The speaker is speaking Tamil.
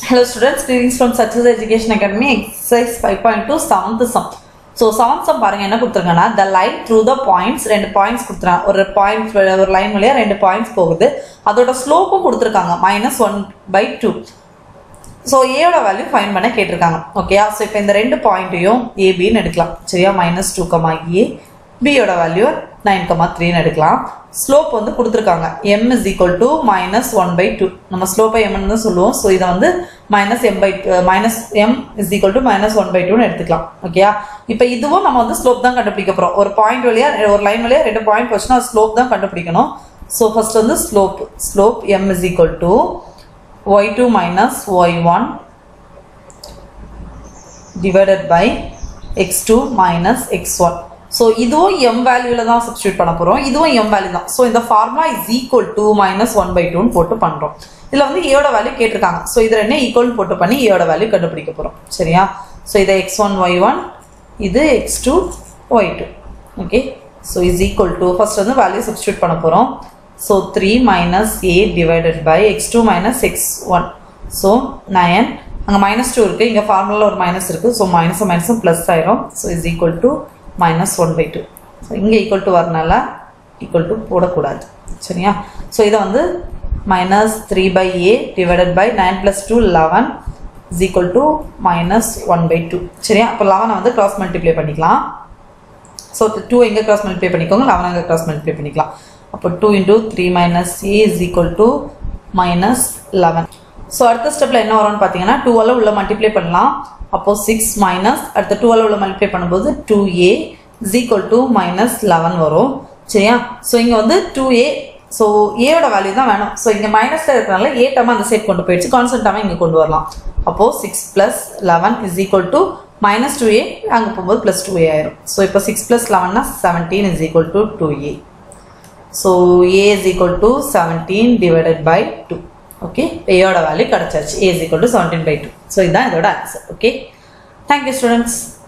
Hello students, greetings from Success Education Academy, exercise 5.2, seventh sum. So seventh sum பாருங்க என்ன கொடுத்துருக்காங்கன்னா the line through the points ரெண்டு பாயிண்ட்ஸ் கொடுத்துறாங்க ஒரு பாயிண்ட் ஒரு லைன் வழியா ரெண்டு பாயிண்ட்ஸ் போகுது அதோட ஸ்லோப்பும் கொடுத்துருக்காங்க minus one by two so ஏயோட வேல்யூ ஃபைன் பண்ண கேட்டிருக்காங்க ஓகேயா ஸோ இப்போ இந்த ரெண்டு பாயிண்ட்டையும் ஏபின்னு எடுக்கலாம் சரியா மைனஸ் டூ கமா ஏ பியோட வேல்யூ நைன் கமா த்ரீன்னு எடுக்கலாம் ஸ்லோப் வந்து கொடுத்துருக்காங்க M is equal to minus one by two நம்ம ஸ்லோப்பை எம்னு தான் சொல்லுவோம் ஸோ இதை வந்து minus M by minus M is equal to minus one by டூன்னு எடுத்துக்கலாம் ஓகேயா இப்போ இதுவும் நம்ம வந்து ஸ்லோப் தான் கண்டுபிடிக்க போகிறோம் ஒரு பாயிண்ட் வழியா ஒரு லைன் வழியா ரெண்டு பாயிண்ட் வச்சுன்னா ஸ்லோப் தான் கண்டுபிடிக்கணும் ஸோ ஃபர்ஸ்ட் வந்து slope slope M is equal to y2 minus y1 divided by x2 minus x1 so இதுவும் எம் வேல்யூவில் தான் சப்ஸ்டியூட் பண்ண போகிறோம் இதுவும் எம் வேல்யூ தான் ஸோ இந்த formula is equal to minus one by டூன்னு போட்டு பண்ணுறோம் இதில் வந்து ஏயோட வேல்யூ கேட்டிருக்காங்க ஸோ இது ரெண்டும் ஈக்குவல் போட்டு பண்ணி ஏயோட வேல்யூ கண்டுபிடிக்க போகிறோம் சரியா ஸோ இதை எக்ஸ் ஒன் ஒய் ஒன் இது X two Y two okay so is equal to first வந்து வேல்யூ சப்ஸ்டியூட் பண்ண போகிறோம் So 3 minus a divided by x2 minus x1. So 9. அங்கே மைனஸ் டூ இருக்குது இங்கே ஃபார்முலாவில் ஒரு மைனஸ் இருக்குது ஸோ மைனஸ் மைனஸும் ப்ளஸ் ஆயிரும் so is equal to minus one by two so இங்கே ஈக்குவல் டு வரனால ஈக்குவல் டு போடக்கூடாது சரியா ஸோ இதை வந்து minus three by A divided by nine plus two eleven is equal to minus one by two சரியா அப்போ லெவனை வந்து கிராஸ் மல்டிப்ளை பண்ணிக்கலாம் ஸோ டூ எங்கே கிராஸ் மல்டிப்ளை பண்ணிக்கோங்க லெவன் அங்கே கிராஸ் மல்டிப்ளை பண்ணிக்கலாம் அப்போ two into three minus A is equal to minus eleven so அடுத்த ஸ்டெப்பில் என்ன வரும்னு பார்த்தீங்கன்னா டூவெல்லாம் உள்ள மல்டிப்ளை பண்ணலாம் அப்போது சிக்ஸ் மைனஸ் அடுத்த டூவெல்லாம் உள்ள மல்டிப்ளை பண்ணும்போது two A is equal to minus eleven வரும் சரியா ஸோ இங்கே வந்து டூ ஏ ஸோ ஏயோட வேல்யூ தான் வேணும் ஸோ இங்கே மைனஸில் இருக்கிறனால ஏ டம்மா அந்த சைட் கொண்டு போயிடுச்சு கான்ஸ்டன்டாமல் இங்கே கொண்டு வரலாம் அப்போது six plus eleven is equal to minus two A அங்கே போகும்போது ப்ளஸ் டூ ஏ ஆயிரும் ஸோ இப்போ சிக்ஸ் ப்ளஸ் லெவன்னா seventeen is equal to two A so A is equal to seventeen divided by two okay ஏயோட வேல்யூ கிடச்சாச்சு A is equal to seventeen by two so இதுதான் இதோட ஆன்சர் ஓகே தேங்க்யூ ஸ்டூடெண்ட்ஸ்